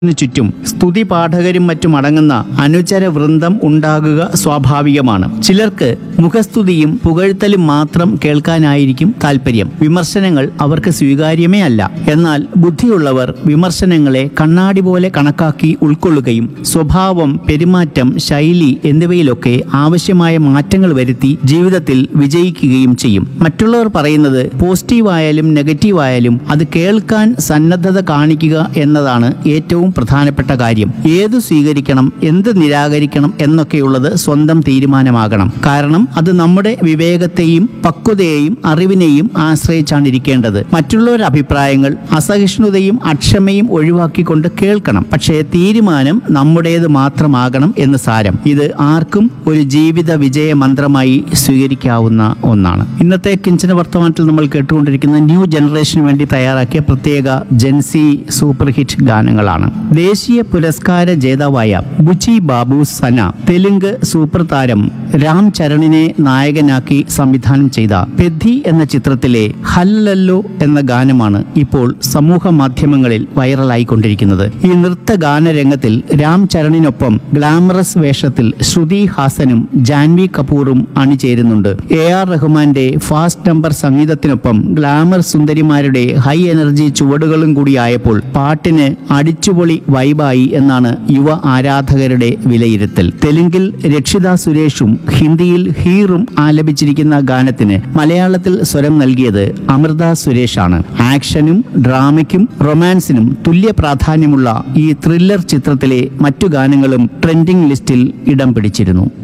ന് ചുറ്റും സ്തുതി പാഠകരും മറ്റും അടങ്ങുന്ന അനുചര വൃന്ദം ഉണ്ടാകുക സ്വാഭാവികമാണ് ചിലർക്ക് മുഖസ്തുതിയും പുകഴ്ത്തലും മാത്രം കേൾക്കാനായിരിക്കും താല്പര്യം വിമർശനങ്ങൾ അവർക്ക് സ്വീകാര്യമേ അല്ല എന്നാൽ ബുദ്ധിയുള്ളവർ വിമർശനങ്ങളെ കണ്ണാടി പോലെ കണക്കാക്കി ഉൾക്കൊള്ളുകയും സ്വഭാവം പെരുമാറ്റം ശൈലി എന്നിവയിലൊക്കെ ആവശ്യമായ മാറ്റങ്ങൾ വരുത്തി ജീവിതത്തിൽ വിജയിക്കുകയും ചെയ്യും മറ്റുള്ളവർ പറയുന്നത് പോസിറ്റീവായാലും നെഗറ്റീവായാലും അത് കേൾക്കാൻ സന്നദ്ധത കാണിക്കുക എന്നതാണ് ഏറ്റവും പ്രധാനപ്പെട്ട കാര്യം ഏതു സ്വീകരിക്കണം എന്ത് നിരാകരിക്കണം എന്നൊക്കെയുള്ളത് സ്വന്തം തീരുമാനമാകണം കാരണം അത് നമ്മുടെ വിവേകത്തെയും പക്വതയെയും അറിവിനെയും ആശ്രയിച്ചാണ് ഇരിക്കേണ്ടത് മറ്റുള്ളവരുടെ അഭിപ്രായങ്ങൾ അസഹിഷ്ണുതയും അക്ഷമയും ഒഴിവാക്കിക്കൊണ്ട് കേൾക്കണം പക്ഷേ തീരുമാനം നമ്മുടേത് മാത്രമാകണം എന്ന് സാരം ഇത് ആർക്കും ഒരു ജീവിത വിജയ മന്ത്രമായി സ്വീകരിക്കാവുന്ന ഒന്നാണ് ഇന്നത്തെ കിഞ്ചന വർത്തമാനത്തിൽ നമ്മൾ കേട്ടുകൊണ്ടിരിക്കുന്ന ന്യൂ ജനറേഷന് വേണ്ടി തയ്യാറാക്കിയ പ്രത്യേക ജെൻസി സൂപ്പർ ഹിറ്റ് ഗാനങ്ങളാണ് ദേശീയ പുരസ്കാര ജേതാവായ ബുച്ചി ബാബു സന തെലുങ്ക് സൂപ്പർ താരം രാം ചരണിനെ നായകനാക്കി സംവിധാനം ചെയ്ത പെദ്ധി എന്ന ചിത്രത്തിലെ ഹല്ലല്ലോ എന്ന ഗാനമാണ് ഇപ്പോൾ സമൂഹ മാധ്യമങ്ങളിൽ വൈറലായിക്കൊണ്ടിരിക്കുന്നത് ഈ നൃത്ത ഗാനരംഗത്തിൽ രാം ചരണിനൊപ്പം ഗ്ലാമറസ് വേഷത്തിൽ ശ്രുതി ഹാസനും ജാൻവി കപൂറും അണിചേരുന്നുണ്ട് എ ആർ റഹ്മാന്റെ ഫാസ്റ്റ് നമ്പർ സംഗീതത്തിനൊപ്പം ഗ്ലാമർ സുന്ദരിമാരുടെ ഹൈ എനർജി ചുവടുകളും കൂടിയായപ്പോൾ പാട്ടിന് അടിച്ചുപൊളി വൈബായി എന്നാണ് യുവ ആരാധകരുടെ വിലയിരുത്തൽ തെലുങ്കിൽ രക്ഷിത സുരേഷും ഹിന്ദിയിൽ ഹീറും ആലപിച്ചിരിക്കുന്ന ഗാനത്തിന് മലയാളത്തിൽ സ്വരം നൽകിയത് അമൃത സുരേഷാണ് ആക്ഷനും ഡ്രാമയ്ക്കും റൊമാൻസിനും തുല്യ പ്രാധാന്യമുള്ള ഈ ത്രില്ലർ ചിത്രത്തിലെ മറ്റു ഗാനങ്ങളും ട്രെൻഡിംഗ് ലിസ്റ്റിൽ ഇടം പിടിച്ചിരുന്നു